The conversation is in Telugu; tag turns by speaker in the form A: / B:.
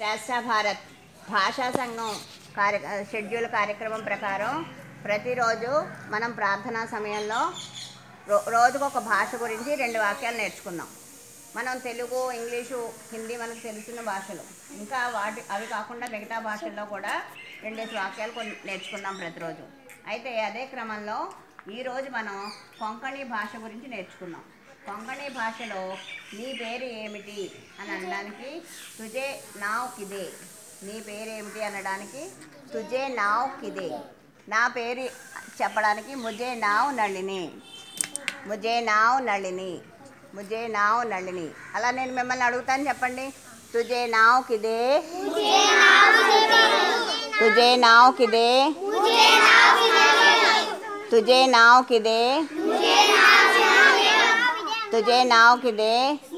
A: శాస్త్ర భారత్ భాషా సంఘం కార్య షెడ్యూల్ కార్యక్రమం ప్రకారం ప్రతిరోజు మనం ప్రార్థనా సమయంలో రో రోజుకు ఒక భాష గురించి రెండు వాక్యాలు నేర్చుకుందాం మనం తెలుగు ఇంగ్లీషు హిందీ మనకు తెలిసిన భాషలు ఇంకా వాటి అవి కాకుండా మిగతా భాషల్లో కూడా రెండేసి వాక్యాలు కొన్ని నేర్చుకుందాం ప్రతిరోజు అయితే అదే క్రమంలో ఈరోజు మనం కొంకణి భాష గురించి నేర్చుకుందాం కొంకణి భాషలో నీ పేరు ఏమిటి అని అనడానికి తుజే నావ్ కిదే నీ పేరు ఏమిటి అనడానికి తుజే నావ్ కిదే నా పేరు చెప్పడానికి ముజే నావ్ నళిని ముజే నావ్ నళిని ముజే నావ్ నళిని అలా నేను మిమ్మల్ని అడుగుతాను చెప్పండి తుజే నావ్ కిదే తుజే నావ్ కిదే తుజే నావ్ కిదే తుజే నావ్ కిదే